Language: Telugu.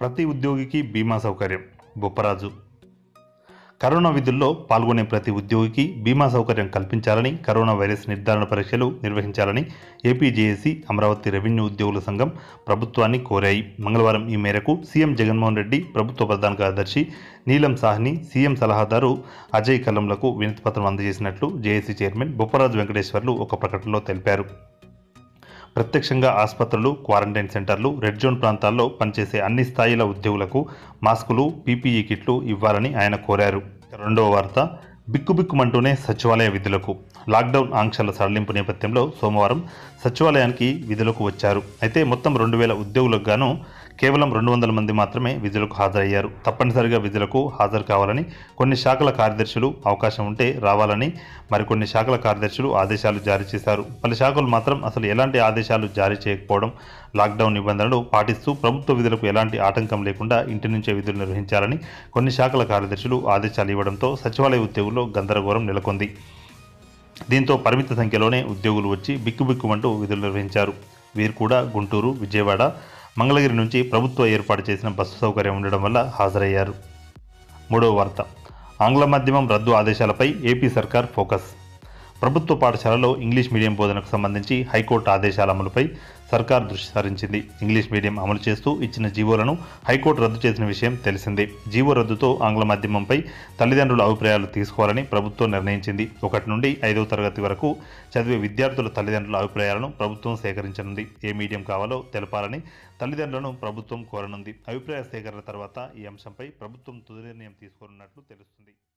ప్రతి ఉద్యోగికి బీమా సౌకర్యం బొప్పరాజు కరోనా విధుల్లో పాల్గొనే ప్రతి ఉద్యోగికి బీమా సౌకర్యం కల్పించాలని కరోనా వైరస్ నిర్ధారణ పరీక్షలు నిర్వహించాలని ఏపీజేఏసీ అమరావతి రెవెన్యూ ఉద్యోగుల సంఘం ప్రభుత్వాన్ని కోరాయి మంగళవారం ఈ మేరకు సీఎం జగన్మోహన్ రెడ్డి ప్రభుత్వ ప్రధాన కార్యదర్శి నీలం సాహ్ని సీఎం సలహాదారు అజయ్ కల్లంలకు వినతిపత్రం అందజేసినట్లు జేఏసీ చైర్మన్ బొప్పరాజు వెంకటేశ్వర్లు ఒక ప్రకటనలో తెలిపారు ప్రత్యక్షంగా ఆసుపత్రులు క్వారంటైన్ సెంటర్లు రెడ్ జోన్ ప్రాంతాల్లో పనిచేసే అన్ని స్థాయిల ఉద్యోగులకు మాస్కులు పీపీఈ కిట్లు ఇవ్వాలని ఆయన కోరారు రెండవ వార్త బిక్కుబిక్కుమంటూనే సచివాలయ విధులకు లాక్డౌన్ ఆంక్షల సడలింపు నేపథ్యంలో సోమవారం సచివాలయానికి విధులకు వచ్చారు అయితే మొత్తం రెండు వేల ఉద్యోగులకు గాను కేవలం రెండు వందల మంది మాత్రమే విధులకు హాజరయ్యారు తప్పనిసరిగా విధులకు హాజరు కావాలని కొన్ని శాఖల కార్యదర్శులు అవకాశం ఉంటే రావాలని మరికొన్ని శాఖల కార్యదర్శులు ఆదేశాలు జారీ చేశారు పలు శాఖలు మాత్రం అసలు ఎలాంటి ఆదేశాలు జారీ చేయకపోవడం లాక్డౌన్ నిబంధనలు పాటిస్తూ ప్రభుత్వ విధులకు ఎలాంటి ఆటంకం లేకుండా ఇంటి నుంచే విధులు నిర్వహించాలని కొన్ని శాఖల కార్యదర్శులు ఆదేశాలు ఇవ్వడంతో సచివాలయ ఉద్యోగుల్లో గందరగోళం నెలకొంది దీంతో పరిమిత సంఖ్యలోనే ఉద్యోగులు వచ్చి బిక్కుబిక్కుమంటూ విధులు నిర్వహించారు వీరు కూడా గుంటూరు విజయవాడ మంగళగిరి నుంచి ప్రభుత్వ ఏర్పాటు చేసిన బస్సు సౌకర్యం ఉండడం వల్ల హాజరయ్యారు మూడవ వార్త ఆంగ్ల మాధ్యమం రద్దు ఆదేశాలపై ఏపీ సర్కార్ ఫోకస్ ప్రభుత్వ పాఠశాలలో ఇంగ్లీష్ మీడియం బోధనకు సంబంధించి హైకోర్టు ఆదేశాల అమలుపై సర్కార్ దృష్టి సారించింది ఇంగ్లీష్ మీడియం అమలు చేస్తూ ఇచ్చిన జీవోలను హైకోర్టు రద్దు చేసిన విషయం తెలిసిందే జీవో రద్దుతో ఆంగ్ల మాధ్యమంపై తల్లిదండ్రుల అభిప్రాయాలు తీసుకోవాలని ప్రభుత్వం నిర్ణయించింది ఒకటి నుండి ఐదవ తరగతి వరకు చదివే విద్యార్థుల తల్లిదండ్రుల అభిప్రాయాలను ప్రభుత్వం సేకరించనుంది ఏ మీడియం కావాలో తెలపాలని తల్లిదండ్రులను ప్రభుత్వం కోరనుంది అభిప్రాయ సేకరణ తర్వాత ఈ అంశంపై ప్రభుత్వం తుది నిర్ణయం తీసుకోనున్నట్లు తెలుస్తుంది